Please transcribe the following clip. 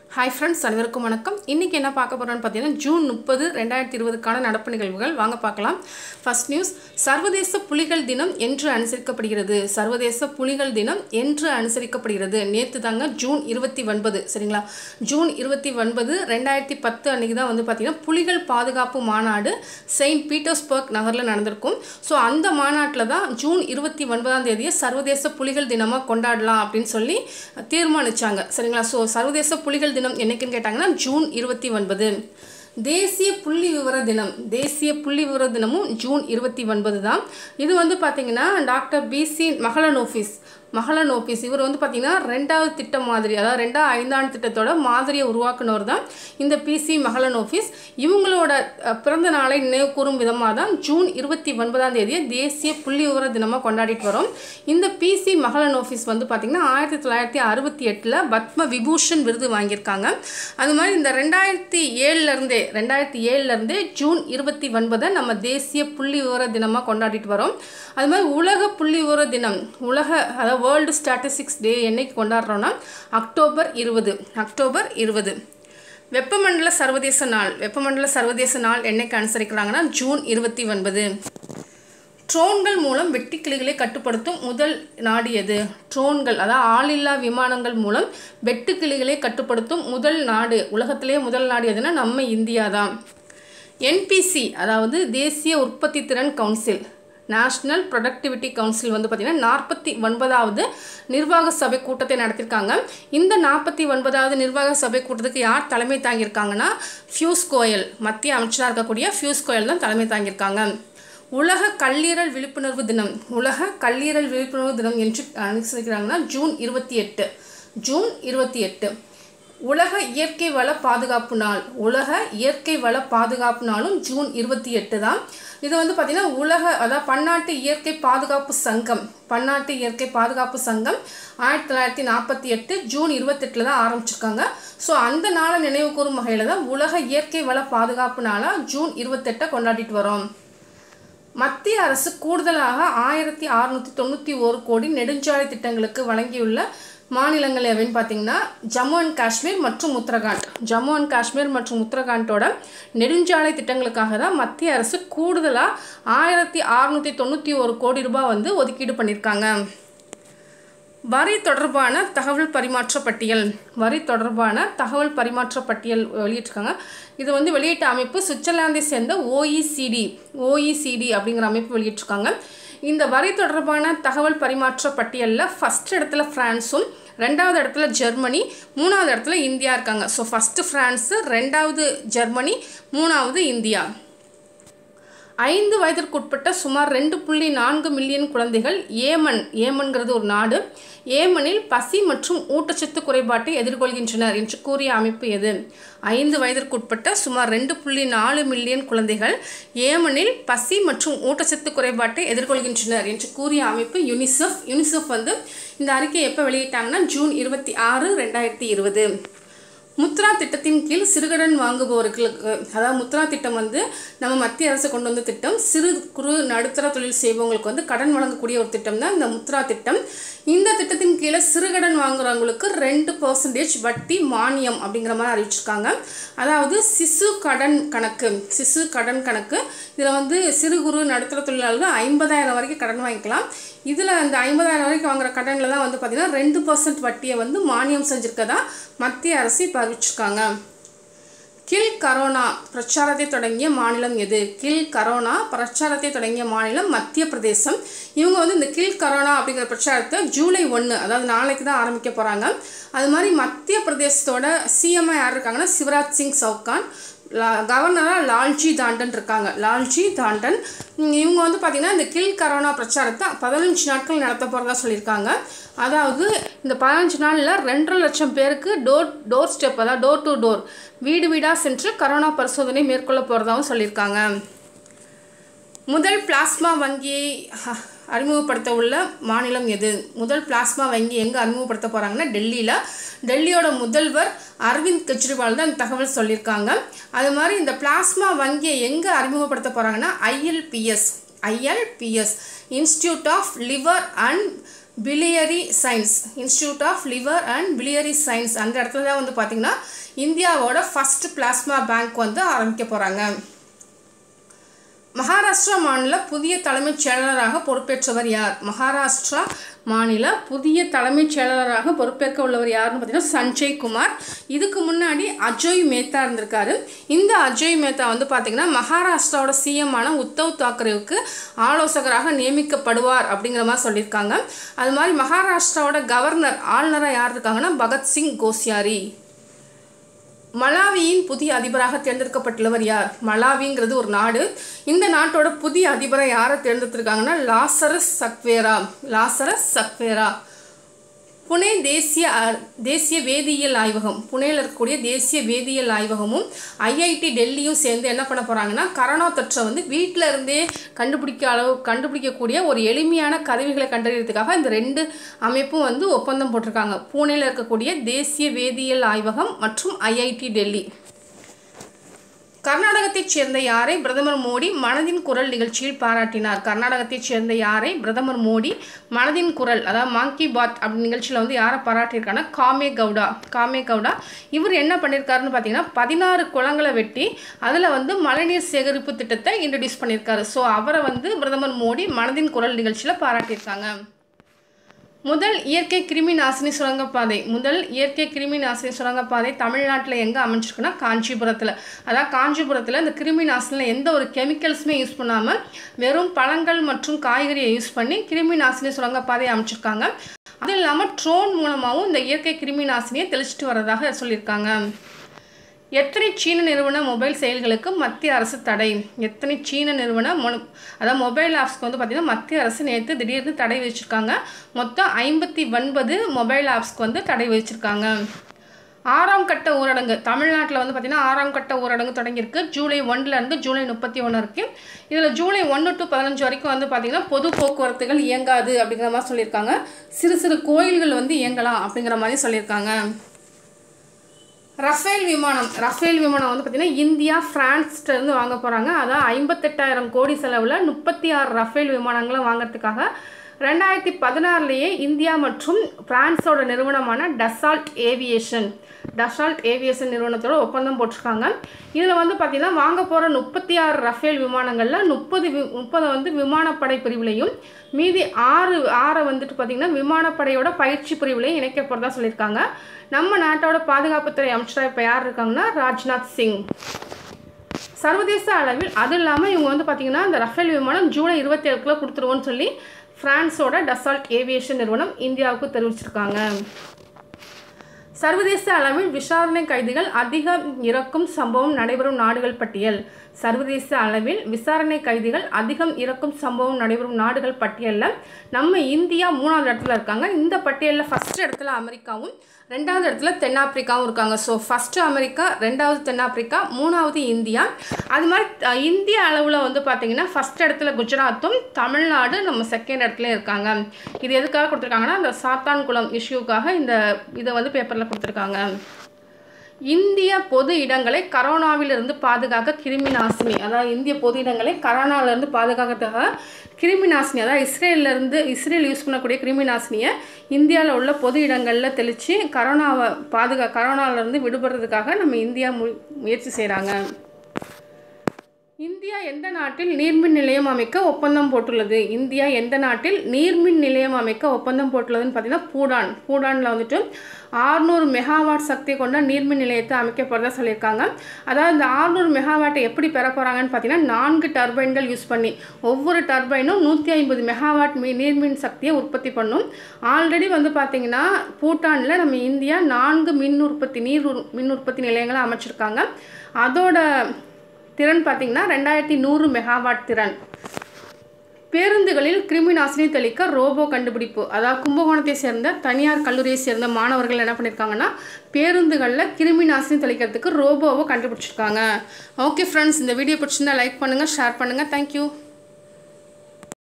hi friends அனைவருக்கும் வணக்கம் இன்றைக்கி என்ன பார்க்க போகிறோன்னு பார்த்தீங்கன்னா ஜூன் முப்பது ரெண்டாயிரத்தி இருபதுக்கான நடப்பு நிகழ்வுகள் வாங்க பார்க்கலாம் ஃபர்ஸ்ட் நியூஸ் சர்வதேச புலிகள் தினம் என்று அனுசரிக்கப்படுகிறது சர்வதேச புலிகள் தினம் என்று அனுசரிக்கப்படுகிறது நேற்று தாங்க ஜூன் இருபத்தி ஒன்பது சரிங்களா ஜூன் இருபத்தி ஒன்பது ரெண்டாயிரத்தி பத்து அன்றைக்கி தான் வந்து பார்த்திங்கன்னா புலிகள் பாதுகாப்பு மாநாடு செயின்ட் பீட்டர்ஸ்பர்க் நகரில் நடந்திருக்கும் ஸோ அந்த மாநாட்டில் தான் ஜூன் இருபத்தி ஒன்பதாம் தேதியை சர்வதேச புலிகள் தினமாக கொண்டாடலாம் அப்படின்னு சொல்லி தீர்மானிச்சாங்க சரிங்களா ஸோ சர்வதேச புலிகள் தினம் என்னைக்குன்னு கேட்டாங்கன்னா ஜூன் இருபத்தி ஒன்பது தேசிய புள்ளி விவர தினம் தேசிய புள்ளி விவர தினமும் ஜூன் இருபத்தி ஒன்பது தான் இது வந்து பார்த்திங்கன்னா டாக்டர் பிசி மகளனோஃபிஸ் மகளனோபிஸ் இவர் வந்து பார்த்திங்கன்னா ரெண்டாவது திட்டம் மாதிரி அதாவது ரெண்டாவது ஐந்தாண்டு திட்டத்தோட மாதிரியை உருவாக்குனவர் தான் இந்த பிசி மகளனோபிஸ் இவங்களோட அஹ், பிறந்த நாளை நினைவு கூறும் விதமாக தான் ஜூன் இருபத்தி ஒன்பதாம் தேதியை தேசிய புள்ளி விவர தினமாக கொண்டாடிட்டு வரோம் இந்த பிசி மகளனோபிஸ் வந்து பார்த்திங்கன்னா ஆயிரத்தி தொள்ளாயிரத்தி அறுபத்தி எட்டில் பத்ம விபூஷன் விருது வாங்கியிருக்காங்க அது மாதிரி இந்த ரெண்டாயிரத்தி ஏழுலேருந்தே ரெண்டாயிரத்தி ஏழுலேருந்தே ஜூன் இருபத்தி ஒன்பதை நம்ம தேசிய புள்ளி விவர தினமாக கொண்டாடிட்டு வரோம் அது மாதிரி உலக புள்ளி விவர தினம் உலக அதாவது வேர்ல்டு ஸ்டாட்டிஸ்டிக்ஸ் டே என்னைக்கு கொண்டாடுறோன்னா அக்டோபர் இருபது அக்டோபர் இருபது வெப்பமண்டல சர்வதேச நாள் வெப்பமண்டல சர்வதேச நாள் என்னைக்கு அனுசரிக்கிறாங்கன்னா ஜூன் இருபத்தி ஒன்பது ட்ரோன்கள் மூலம் வெட்டுக்கிளிகளை கட்டுப்படுத்தும் முதல் நாடு எது ட்ரோன்கள் அதாவது ஆளில்லா விமானங்கள் மூலம் வெட்டுக்கிளிகளை கட்டுப்படுத்தும் முதல் நாடு உலகத்திலேயே முதல் நாடு எதுனா நம்ம இந்தியா தான் என்பிசி அதாவது தேசிய உற்பத்தி திறன் கவுன்சில் நேஷ்னல் ப்ரொடக்டிவிட்டி கவுன்சில் வந்து பார்த்திங்கன்னா நாற்பத்தி ஒன்பதாவது நிர்வாக சபை கூட்டத்தை நடத்தியிருக்காங்க இந்த நாற்பத்தி ஒன்பதாவது நிர்வாக சபை கூட்டத்துக்கு யார் தலைமை தாங்கியிருக்காங்கன்னா ஃபியூஸ் கோயல் மத்திய அமைச்சராக இருக்கக்கூடிய ஃபியூஸ் கோயல் தான் தலைமை தாங்கியிருக்காங்க உலக கல்லீரல் விழிப்புணர்வு தினம் உலக கல்லீரல் விழிப்புணர்வு தினம் என்று அனுசரிக்கிறாங்கன்னா ஜூன் இருபத்தி எட்டு ஜூன் இருபத்தி எட்டு உலக இயற்கை வள பாதுகாப்பு நாள் உலக இயற்கை வள பாதுகாப்பு நாளும் ஜூன் இருபத்தி எட்டு தான் இது வந்து பார்த்திங்கன்னா உலக அதாவது பன்னாட்டு இயற்கை பாதுகாப்பு சங்கம் பன்னாட்டு இயற்கை பாதுகாப்பு சங்கம் ஆயிரத்தி தொள்ளாயிரத்தி நாற்பத்தி எட்டு ஜூன் இருபத்தெட்டில் தான் ஆரம்பிச்சிருக்காங்க ஸோ அந்த நாளை நினைவு கூறும் வகையில் தான் உலக இயற்கை வள பாதுகாப்பு நாளாக ஜூன் இருபத்தெட்டை கொண்டாடிட்டு வரோம் மத்திய அரசு கூடுதலாக ஆயிரத்தி அறுநூற்றி தொண்ணூற்றி ஒரு கோடி நெடுஞ்சாலை திட்டங்களுக்கு வழங்கியுள்ள மாநிலங்கள் எவைன்னு பார்த்தீங்கன்னா ஜம்மு அண்ட் காஷ்மீர் மற்றும் உத்தரகாண்ட் ஜம்மு அண்ட் காஷ்மீர் மற்றும் உத்தரகாண்டோட நெடுஞ்சாலை திட்டங்களுக்காக தான் மத்திய அரசு கூடுதலாக ஆயிரத்தி அறுநூற்றி தொண்ணூற்றி ஒரு கோடி ரூபாய் வந்து ஒதுக்கீடு பண்ணியிருக்காங்க வரி தொடர்பான தகவல் பரிமாற்ற பட்டியல் வரி தொடர்பான தகவல் பரிமாற்ற பட்டியல் வெளியிட்டிருக்காங்க இது வந்து வெளியிட்ட அமைப்பு சுவிட்சர்லாந்தை சேர்ந்த ஓஇசிடி ஓஇசிடி அப்படிங்கிற அமைப்பு வெளியிட்டிருக்காங்க இந்த வரி தொடர்பான தகவல் பரிமாற்ற பட்டியலில் ஃபஸ்ட் இடத்துல ஃப்ரான்ஸும் ரெண்டாவது இடத்துல ஜெர்மனி மூணாவது இடத்துல இந்தியா இருக்காங்க ஸோ ஃபஸ்ட்டு ஃப்ரான்ஸு ரெண்டாவது ஜெர்மனி மூணாவது இந்தியா ஐந்து வயதிற்குட்பட்ட சுமார் ரெண்டு புள்ளி நான்கு மில்லியன் குழந்தைகள் ஏமன் ஏமன்கிறது ஒரு நாடு ஏமனில் பசி மற்றும் ஊட்டச்சத்து குறைபாட்டை எதிர்கொள்கின்றனர் என்று கூறிய அமைப்பு எது ஐந்து வயதிற்குட்பட்ட சுமார் ரெண்டு புள்ளி நாலு மில்லியன் குழந்தைகள் ஏமனில் பசி மற்றும் ஊட்டச்சத்து குறைபாட்டை எதிர்கொள்கின்றனர் என்று கூறிய அமைப்பு யுனிசெஃப் யுனிசெஃப் வந்து இந்த அறிக்கையை எப்போ வெளியிட்டாங்கன்னா ஜூன் இருபத்தி ஆறு ரெண்டாயிரத்தி இருபது முத்ரா திட்டத்தின் கீழ் சிறுகடன் வாங்குபவர்களுக்கு அதாவது முத்ரா திட்டம் வந்து நம்ம மத்திய அரசு கொண்டு வந்த திட்டம் சிறு குறு நடுத்தர தொழில் செய்பவங்களுக்கு வந்து கடன் வழங்கக்கூடிய ஒரு திட்டம் தான் இந்த முத்ரா திட்டம் இந்த திட்டத்தின் கீழே சிறுகடன் வாங்குறவங்களுக்கு ரெண்டு பர்சன்டேஜ் வட்டி மானியம் அப்படிங்கிற மாதிரி அறிவிச்சிருக்காங்க அதாவது சிசு கடன் கணக்கு சிசு கடன் கணக்கு இதில் வந்து சிறு குறு நடுத்தர தொழிலாளர்கள் ஐம்பதாயிரம் வரைக்கும் கடன் வாங்கிக்கலாம் இதில் அந்த ஐம்பதாயிரம் வரைக்கும் வாங்குற கடனில் தான் வந்து பார்த்திங்கன்னா ரெண்டு பர்சன்ட் வட்டியை வந்து மானியம் செஞ்சுருக்கதா மத்திய அரசு இப்போ அறிவிச்சிருக்காங்க கில் கரோனா பிரச்சாரத்தை தொடங்கிய மாநிலம் எது கில் கரோனா பிரச்சாரத்தை தொடங்கிய மாநிலம் மத்திய பிரதேசம் இவங்க வந்து இந்த கில் கரோனா அப்படிங்கிற பிரச்சாரத்தை ஜூலை ஒன்று அதாவது நாளைக்கு தான் ஆரம்பிக்க போகிறாங்க அது மாதிரி மத்திய பிரதேசத்தோட சிஎம்ஐ யார் இருக்காங்கன்னா சிவராஜ் சிங் சவுகான் லா கவர்னராக லால்ஜி தாண்டன் இருக்காங்க லால்ஜி தாண்டன் உம், இவங்க வந்து பார்த்திங்கன்னா இந்த கில் கரோனா பிரச்சாரத்தை பதினஞ்சு நாட்கள் நடத்த போகிறதா சொல்லியிருக்காங்க அதாவது இந்த பதினஞ்சு நாளில் ரெண்டரை லட்சம் பேருக்கு டோர் டோர் ஸ்டெப் அதாவது டோர் டு டோர் வீடு வீடாக சென்று கரோனா பரிசோதனை மேற்கொள்ள போகிறதாகவும் சொல்லியிருக்காங்க முதல் பிளாஸ்மா வங்கியை ஹ, அறிமுகப்படுத்த உள்ள மாநிலம் எது முதல் பிளாஸ்மா வங்கி எங்கே அறிமுகப்படுத்த போகிறாங்கன்னா டெல்லியில் டெல்லியோட முதல்வர் அரவிந்த் கெஜ்ரிவால் தான் இந்த தகவல் சொல்லியிருக்காங்க அது மாதிரி இந்த பிளாஸ்மா வங்கியை எங்கே அறிமுகப்படுத்த போகிறாங்கன்னா ILPS ILPS institute of liver and biliary science institute of liver and biliary science அந்த இடத்துல தான் வந்து பார்த்திங்கன்னா இந்தியாவோட ஃபஸ்ட் பிளாஸ்மா பேங்க் வந்து ஆரம்பிக்க போகிறாங்க மகாராஷ்டிரா மாநில புதிய தலைமைச் செயலாளராக பொறுப்பேற்றவர் யார் மகாராஷ்டிரா மாநில புதிய தலைமைச் செயலாளராக பொறுப்பேற்க உள்ளவர் யாருன்னு பார்த்தீங்கன்னா சஞ்சய் குமார் இதுக்கு முன்னாடி அஜய் மேத்தா இருந்திருக்காரு இந்த அஜய் மேத்தா வந்து பார்த்தீங்கன்னா மகாராஷ்டிராவோட சிஎம்மான உத்தவ் தாக்கரேவுக்கு ஆலோசகராக நியமிக்கப்படுவார் அப்படிங்கிற மாதிரி சொல்லியிருக்காங்க அது மாதிரி மகாராஷ்டிராவோட கவர்னர் ஆளுநராக யார் இருக்காங்கன்னா பகத்சிங் கோஸ்யாரி மலாவியின் புதிய அதிபராக தேர்ந்தெடுக்கப்பட்டுள்ளவர் யார் மலாவிங்கிறது ஒரு நாடு இந்த நாட்டோட புதிய அதிபரை யாரை தேர்ந்தெடுத்திருக்காங்கன்னா லாசரஸ் சக்வேரா லாசரஸ் சக்வேரா புனே தேசிய அ- தேசிய வேதியியல் ஆய்வகம் புனேல இருக்கக்கூடிய தேசிய வேதியியல் ஆய்வகமும் ஐஐடி டெல்லியும் சேர்ந்து என்ன பண்ண போகிறாங்கன்னா கரோனா தொற்றை வந்து வீட்டில் இருந்தே கண்டுபிடிக்க அளவு கண்டுபிடிக்கக்கூடிய ஒரு எளிமையான கருவிகளை கண்டறியறதுக்காக இந்த ரெண்டு அமைப்பும் வந்து ஒப்பந்தம் போட்டிருக்காங்க பூனேல இருக்கக்கூடிய தேசிய வேதியியல் ஆய்வகம் மற்றும் ஐஐடி டெல்லி கர்நாடகத்தைச் சேர்ந்த யாரை பிரதமர் மோடி மனதின் குரல் நிகழ்ச்சியில் பாராட்டினார் கர்நாடகத்தைச் சேர்ந்த யாரை பிரதமர் மோடி மனதின் குரல் அதாவது மாங்கி பாத் அப்படி நிகழ்ச்சியில் வந்து யாரை பாராட்டியிருக்காங்கன்னா காமே கவுடா காமே கவுடா இவர் என்ன பண்ணியிருக்காருன்னு பார்த்தீங்கன்னா பதினாறு குளங்களை வெட்டி அதில் வந்து மழைநீர் சேகரிப்பு திட்டத்தை இன்ட்ரடியூஸ் பண்ணியிருக்காரு ஸோ அவரை வந்து பிரதமர் மோடி மனதின் குரல் நிகழ்ச்சியில் பாராட்டியிருக்காங்க முதல் இயற்கை கிருமி நாசினி சுரங்கப்பாதை முதல் இயற்கை கிருமி நாசினி சுரங்கப்பாதை தமிழ்நாட்டில் எங்கே அமைஞ்சிருக்குன்னா காஞ்சிபுரத்தில் அதாவது காஞ்சிபுரத்தில் இந்த கிருமி நாசினியில் எந்த ஒரு கெமிக்கல்ஸுமே யூஸ் பண்ணாமல் வெறும் பழங்கள் மற்றும் காய்கறியை யூஸ் பண்ணி கிருமி நாசினி சுரங்கப்பாதை அமைச்சிருக்காங்க அது இல்லாமல் ட்ரோன் மூலமாகவும் இந்த இயற்கை கிருமி நாசினியை தெளிச்சிட்டு வரதாக சொல்லியிருக்காங்க எத்தனை சீன நிறுவன மொபைல் செயல்களுக்கு மத்திய அரசு தடை எத்தனை சீன நிறுவன மொ அதாவது மொபைல் ஆப்ஸ்க்கு வந்து பார்த்திங்கன்னா மத்திய அரசு நேற்று திடீர்னு தடை விதிச்சிருக்காங்க மொத்தம் ஐம்பத்தி ஒன்பது மொபைல் ஆப்ஸ்க்கு வந்து தடை விதிச்சிருக்காங்க ஆறாம் கட்ட ஊரடங்கு தமிழ்நாட்டில் வந்து பார்த்திங்கன்னா ஆறாம் கட்ட ஊரடங்கு தொடங்கியிருக்கு ஜூலை ஒன்றுலேருந்து ஜூலை முப்பத்தி ஒன்று வரைக்கும் இதில் ஜூலை ஒன்று டு பதினஞ்சு வரைக்கும் வந்து பார்த்திங்கன்னா பொது போக்குவரத்துகள் இயங்காது அப்படிங்கிற மாதிரி சொல்லியிருக்காங்க சிறு சிறு கோயில்கள் வந்து இயங்கலாம் அப்படிங்கிற மாதிரி சொல்லியிருக்காங்க ரஃபேல் விமானம் ரஃபேல் விமானம் வந்து பார்த்திங்கன்னா இந்தியா ஃப்ரான்ஸ்ட்ட இருந்து வாங்க போகிறாங்க அதான் ஐம்பத்தெட்டாயிரம் கோடி செலவில் முப்பத்தி ஆறு ரஃபேல் விமானங்களை வாங்குறதுக்காக ரெண்டாயிரத்தி பதினாறுலேயே இந்தியா மற்றும் பிரான்ஸோட நிறுவனமான டசால்ட் ஏவியேஷன் டசால்ட் ஏவியேஷன் நிறுவனத்தோட ஒப்பந்தம் போட்டிருக்காங்க இதில் வந்து பார்த்திங்கன்னா வாங்க போகிற முப்பத்தி ஆறு ரஃபேல் விமானங்களில் முப்பது வி முப்பதை வந்து விமானப்படை பிரிவுலையும் மீதி ஆறு ஆறை வந்துட்டு பார்த்திங்கன்னா விமானப்படையோட பயிற்சி பிரிவுலையும் இணைக்க போகிறதா சொல்லியிருக்காங்க நம்ம நாட்டோட பாதுகாப்புத்துறை அமைச்சராக இப்போ யார் இருக்காங்கன்னா ராஜ்நாத் சிங் சர்வதேச அளவில் அது இல்லாமல் இவங்க வந்து பார்த்திங்கன்னா இந்த ரஃபேல் விமானம் ஜூலை இருபத்தி ஏழுக்குள்ள கொடுத்துருவோன்னு சொல்லி பிரான்ஸோட டசால்ட் ஏவியேஷன் நிறுவனம் இந்தியாவுக்கு தெரிவிச்சிருக்காங்க சர்வதேச அளவில் விசாரணை கைதிகள் அதிகம் இறக்கும் சம்பவம் நடைபெறும் நாடுகள் பட்டியல் சர்வதேச அளவில் விசாரணை கைதிகள் அதிகம் இறக்கும் சம்பவம் நடைபெறும் நாடுகள் பட்டியலில் நம்ம இந்தியா மூணாவது இடத்துல இருக்காங்க இந்த பட்டியலில் ஃபஸ்ட் இடத்துல அமெரிக்காவும் ரெண்டாவது இடத்துல தென்னாப்பிரிக்காவும் இருக்காங்க ஸோ ஃபஸ்ட்டு அமெரிக்கா ரெண்டாவது தென்னாப்பிரிக்கா மூணாவது இந்தியா அது மாதிரி அஹ், இந்திய அளவில் வந்து பார்த்திங்கன்னா ஃபஸ்ட் இடத்துல குஜராத்தும் தமிழ்நாடு நம்ம செகண்ட் இடத்துல இருக்காங்க இது எதுக்காக கொடுத்துருக்காங்கன்னா இந்த சாத்தான்குளம் இஷ்யூக்காக இந்த இதை வந்து பேப்பரில் கொடுத்துருக்காங்க இந்திய பொது இடங்களை கரோனாவிலிருந்து பாதுகாக்க கிருமி நாசினி அதாவது இந்திய பொது இடங்களை கரோனாவிலிருந்து பாதுகாக்கிறதுக்காக கிருமி நாசினி அதாவது இஸ்ரேல்ல இருந்து இஸ்ரேல் யூஸ் பண்ணக்கூடிய கிருமி நாசினியை இந்தியாவில் உள்ள பொது இடங்களில் தெளித்து கரோனாவை பாதுகா கரோனாவிலேருந்து விடுபடுறதுக்காக நம்ம இந்தியா மு முயற்சி செய்கிறாங்க இந்தியா எந்த நாட்டில் நீர்மின் நிலையம் அமைக்க ஒப்பந்தம் போட்டுள்ளது இந்தியா எந்த நாட்டில் நீர்மின் நிலையம் அமைக்க ஒப்பந்தம் போட்டுள்ளதுன்னு பார்த்தீங்கன்னா பூடான் பூடானில் வந்துட்டு ஆறுநூறு மெகாவாட் சக்தி கொண்ட நீர்மின் நிலையத்தை அமைக்க போகிறதா சொல்லியிருக்காங்க அதாவது இந்த ஆறுநூறு மெகாவாட்டை எப்படி பெற போகிறாங்கன்னு பார்த்தீங்கன்னா நான்கு டர்பைன்கள் யூஸ் பண்ணி ஒவ்வொரு டர்பைனும் நூற்றி ஐம்பது மெகாவாட் மீ நீர்மின் சக்தியை உற்பத்தி பண்ணும் ஆல்ரெடி வந்து பார்த்திங்கன்னா பூட்டானில் நம்ம இந்தியா நான்கு மின் உற்பத்தி நீர் உற்- மின் உற்பத்தி நிலையங்களை அமைச்சிருக்காங்க அதோட திறன் பார்த்தீங்கன்னா ரெண்டாயிரத்தி நூறு மெகாவாட் திறன் பேருந்துகளில் கிருமி நாசினி தெளிக்க ரோபோ கண்டுபிடிப்பு அதாவது கும்பகோணத்தை சேர்ந்த தனியார் கல்லூரியை சேர்ந்த மாணவர்கள் என்ன பண்ணியிருக்காங்கன்னா பேருந்துகளில் கிருமி நாசினி தெளிக்கிறதுக்கு ரோபோவை கண்டுபிடிச்சிருக்காங்க ஓகே ஃப்ரெண்ட்ஸ் இந்த வீடியோ பிடிச்சிருந்தா லைக் பண்ணுங்கள் ஷேர் பண்ணுங்கள் தேங்க்யூ